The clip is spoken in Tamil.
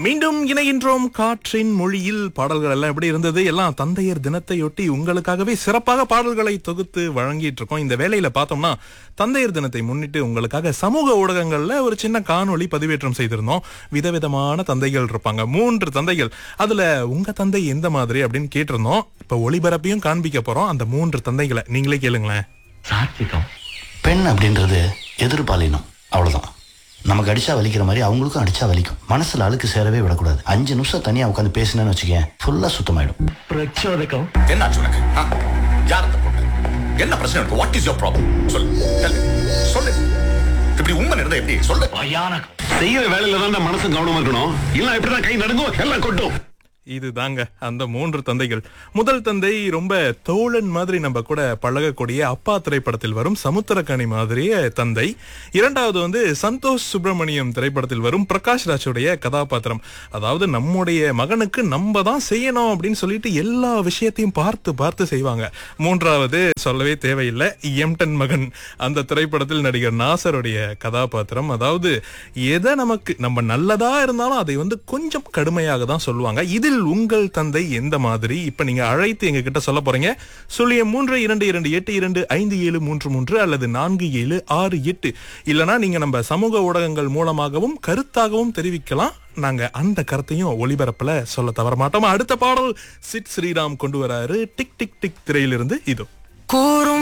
மீண்டும் இணைகின்றோம் காற்றின் மொழியில் பாடல்கள் எல்லாம் எப்படி இருந்தது எல்லாம் தந்தையர் தினத்தையொட்டி உங்களுக்காகவே சிறப்பாக பாடல்களை தொகுத்து வழங்கிட்டு இருக்கோம் இந்த வேலையில பார்த்தோம்னா தந்தையர் தினத்தை முன்னிட்டு உங்களுக்காக சமூக ஊடகங்கள்ல ஒரு சின்ன காணொளி பதிவேற்றம் செய்திருந்தோம் விதவிதமான தந்தைகள் இருப்பாங்க மூன்று தந்தைகள் அதுல உங்க தந்தை எந்த மாதிரி அப்படின்னு கேட்டிருந்தோம் இப்ப ஒளிபரப்பையும் காண்பிக்க போறோம் அந்த மூன்று தந்தைகளை நீங்களே கேளுங்களேன் சாத்விகம் பெண் அப்படின்றது எதிர்பாலினம் அவ்வளவுதான் நமக்கு அடிச்சா வலிக்கிற மாதிரி அவங்களுக்கும் அடிச்சா வலிக்கும் மனசுல அழுக்கு சேரவே விடக்கூடாது அஞ்சு நிமிஷம் தனியா உட்காந்து பேசினேன்னு வச்சுக்கேன் ஃபுல்லா சுத்தமாயிடும் பிரச்சோதகம் என்னாச்சு உனக்கு ஆ? யார் அந்த பொண்ணு என்ன பிரச்சனை இருக்கு வாட் இஸ் யோர் ப்ராப்ளம் சொல்லு tell me. சொல்லு இப்படி உண்மை இருந்தா எப்படி சொல்லு பயானகம் செய்யற வேலையில தான் மனசு கவனமா இருக்கணும் இல்ல இப்படிதான் கை நடுங்கும் எல்லாம் கொட்டும் இதுதாங்க அந்த மூன்று தந்தைகள் முதல் தந்தை ரொம்ப தோழன் மாதிரி நம்ம கூட பழகக்கூடிய அப்பா திரைப்படத்தில் வரும் சமுத்திரக்கனி மாதிரியே தந்தை இரண்டாவது வந்து சந்தோஷ் சுப்பிரமணியம் திரைப்படத்தில் வரும் பிரகாஷ் ராஜுடைய கதாபாத்திரம் அதாவது நம்முடைய மகனுக்கு நம்ம தான் செய்யணும் அப்படின்னு சொல்லிட்டு எல்லா விஷயத்தையும் பார்த்து பார்த்து செய்வாங்க மூன்றாவது சொல்லவே தேவையில்லை எம்டன் மகன் அந்த திரைப்படத்தில் நடிகர் நாசருடைய கதாபாத்திரம் அதாவது எதை நமக்கு நம்ம நல்லதா இருந்தாலும் அதை வந்து கொஞ்சம் கடுமையாக தான் சொல்லுவாங்க இதில் உங்கள் தந்தை எந்த மாதிரி இப்ப நீங்க அழைத்து எங்க கிட்ட சொல்ல போறீங்க சுழியம் மூன்று இரண்டு இரண்டு எட்டு இரண்டு ஐந்து ஏழு மூன்று மூன்று அல்லது நான்கு ஏழு ஆறு எட்டு இல்லனா நீங்க நம்ம சமூக ஊடகங்கள் மூலமாகவும் கருத்தாகவும் தெரிவிக்கலாம் நாங்க அந்த கருத்தையும் ஒளிபரப்புல சொல்ல தவற மாட்டோம் அடுத்த பாடல் சிட் ஸ்ரீராம் கொண்டு வராரு டிக் டிக் டிக் திரையிலிருந்து இதோ கூறும்